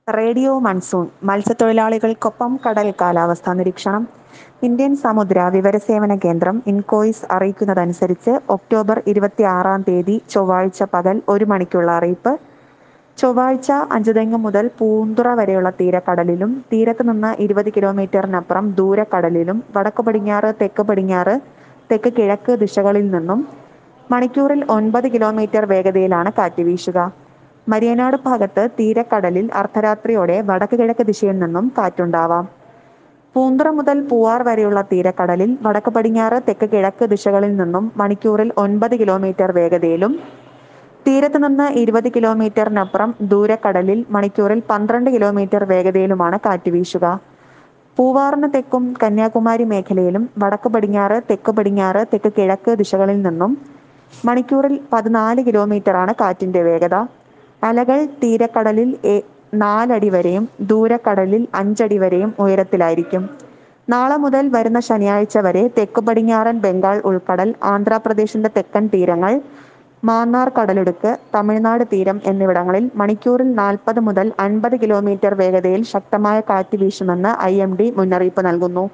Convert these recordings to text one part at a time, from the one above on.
radio monsoon മത്സ്യത്തൊഴിലാളികൾക്കൊപ്പം കടൽ കാലാവസ്ഥാ നിരീക്ഷണം ഇന്ത്യൻ സമുദ്ര വിവരസേവന കേന്ദ്രം ഇൻകോയിസ് അറിയിക്കുന്നതനുസരിച്ച് ഒക്ടോബർ ഇരുപത്തിയാറാം തീയതി ചൊവ്വാഴ്ച പകൽ ഒരു മണിക്കുള്ള അറിയിപ്പ് ചൊവ്വാഴ്ച അഞ്ചുതെങ്ങ് മുതൽ പൂന്തുറ വരെയുള്ള തീരക്കടലിലും തീരത്ത് നിന്ന് ഇരുപത് കിലോമീറ്ററിനപ്പുറം ദൂരക്കടലിലും വടക്ക് പടിഞ്ഞാറ് തെക്ക് പടിഞ്ഞാറ് തെക്ക് കിഴക്ക് ദിശകളിൽ നിന്നും മണിക്കൂറിൽ ഒൻപത് കിലോമീറ്റർ വേഗതയിലാണ് കാറ്റ് വീശുക മരിയനാട് ഭാഗത്ത് തീരക്കടലിൽ അർദ്ധരാത്രിയോടെ വടക്ക് കിഴക്ക് ദിശയിൽ നിന്നും കാറ്റുണ്ടാവാം പൂന്തുറ മുതൽ പൂവാർ വരെയുള്ള തീരക്കടലിൽ വടക്ക് പടിഞ്ഞാറ് തെക്ക് കിഴക്ക് ദിശകളിൽ നിന്നും മണിക്കൂറിൽ ഒൻപത് കിലോമീറ്റർ വേഗതയിലും തീരത്ത് നിന്ന് ഇരുപത് കിലോമീറ്ററിനപ്പുറം ദൂരക്കടലിൽ മണിക്കൂറിൽ പന്ത്രണ്ട് കിലോമീറ്റർ വേഗതയിലുമാണ് കാറ്റ് വീശുക പൂവാറിന് തെക്കും കന്യാകുമാരി മേഖലയിലും വടക്ക് പടിഞ്ഞാറ് തെക്ക് പടിഞ്ഞാറ് തെക്ക് കിഴക്ക് ദിശകളിൽ നിന്നും മണിക്കൂറിൽ പതിനാല് കിലോമീറ്ററാണ് കാറ്റിന്റെ വേഗത അലകൾ തീരക്കടലിൽ എ- നാലടി വരെയും ദൂരക്കടലിൽ അഞ്ചടി വരെയും ഉയരത്തിലായിരിക്കും നാളെ മുതൽ വരുന്ന ശനിയാഴ്ച വരെ തെക്ക് പടിഞ്ഞാറൻ ബംഗാൾ ഉൾക്കടൽ ആന്ധ്രാപ്രദേശിന്റെ തെക്കൻ തീരങ്ങൾ മാന്നാർ കടലിടുക്ക് തമിഴ്നാട് തീരം എന്നിവിടങ്ങളിൽ മണിക്കൂറിൽ നാൽപ്പത് മുതൽ അൻപത് കിലോമീറ്റർ വേഗതയിൽ ശക്തമായ കാറ്റ് വീശുമെന്ന് ഐ എം ഡി മുന്നറിയിപ്പ് നൽകുന്നു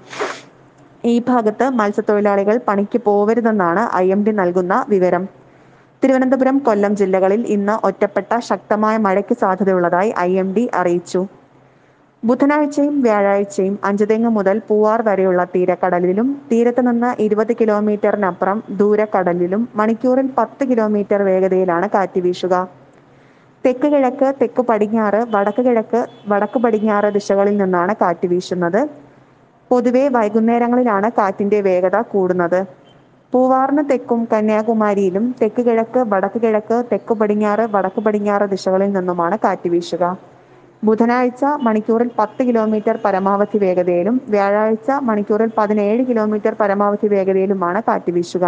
ഈ ഭാഗത്ത് മത്സ്യത്തൊഴിലാളികൾ പണിക്ക് പോവരുതെന്നാണ് ഐ എം ഡി നൽകുന്ന വിവരം തിരുവനന്തപുരം കൊല്ലം ജില്ലകളിൽ ഇന്ന് ഒറ്റപ്പെട്ട ശക്തമായ മഴയ്ക്ക് സാധ്യതയുള്ളതായി ഐ എം ഡി അറിയിച്ചു ബുധനാഴ്ചയും വ്യാഴാഴ്ചയും അഞ്ചുതെങ്ങ് മുതൽ പൂവാർ വരെയുള്ള തീരക്കടലിലും തീരത്ത് നിന്ന് ഇരുപത് കിലോമീറ്ററിനപ്പുറം ദൂരക്കടലിലും മണിക്കൂറിൽ പത്ത് കിലോമീറ്റർ വേഗതയിലാണ് കാറ്റ് വീശുക തെക്ക് കിഴക്ക് തെക്ക് പടിഞ്ഞാറ് വടക്ക് കിഴക്ക് വടക്ക് പടിഞ്ഞാറ് ദിശകളിൽ നിന്നാണ് കാറ്റ് വീശുന്നത് പൊതുവെ വൈകുന്നേരങ്ങളിലാണ് കാറ്റിന്റെ വേഗത കൂടുന്നത് പൂവാറിന് തെക്കും കന്യാകുമാരിയിലും തെക്ക് കിഴക്ക് വടക്ക് കിഴക്ക് തെക്ക് പടിഞ്ഞാറ് വടക്ക് പടിഞ്ഞാറ് ദിശകളിൽ നിന്നുമാണ് കാറ്റ് വീശുക ബുധനാഴ്ച മണിക്കൂറിൽ പത്ത് കിലോമീറ്റർ പരമാവധി വേഗതയിലും വ്യാഴാഴ്ച മണിക്കൂറിൽ പതിനേഴ് കിലോമീറ്റർ പരമാവധി വേഗതയിലുമാണ് കാറ്റ് വീശുക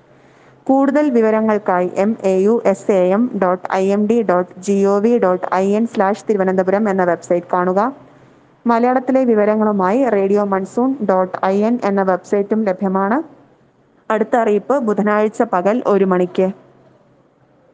കൂടുതൽ വിവരങ്ങൾക്കായി M A U S A M dot I M D dot G O V dot I N slash Thiruvananthapuram എന്ന വെബ്സൈറ്റ് കാണുക മലയാളത്തിലെ വിവരങ്ങളുമായി radio monsoon dot I N എന്ന വെബ്സൈറ്റും ലഭ്യമാണ് അടുത്ത അറിയിപ്പ് ബുധനാഴ്ച പകൽ ഒരു മണിക്ക്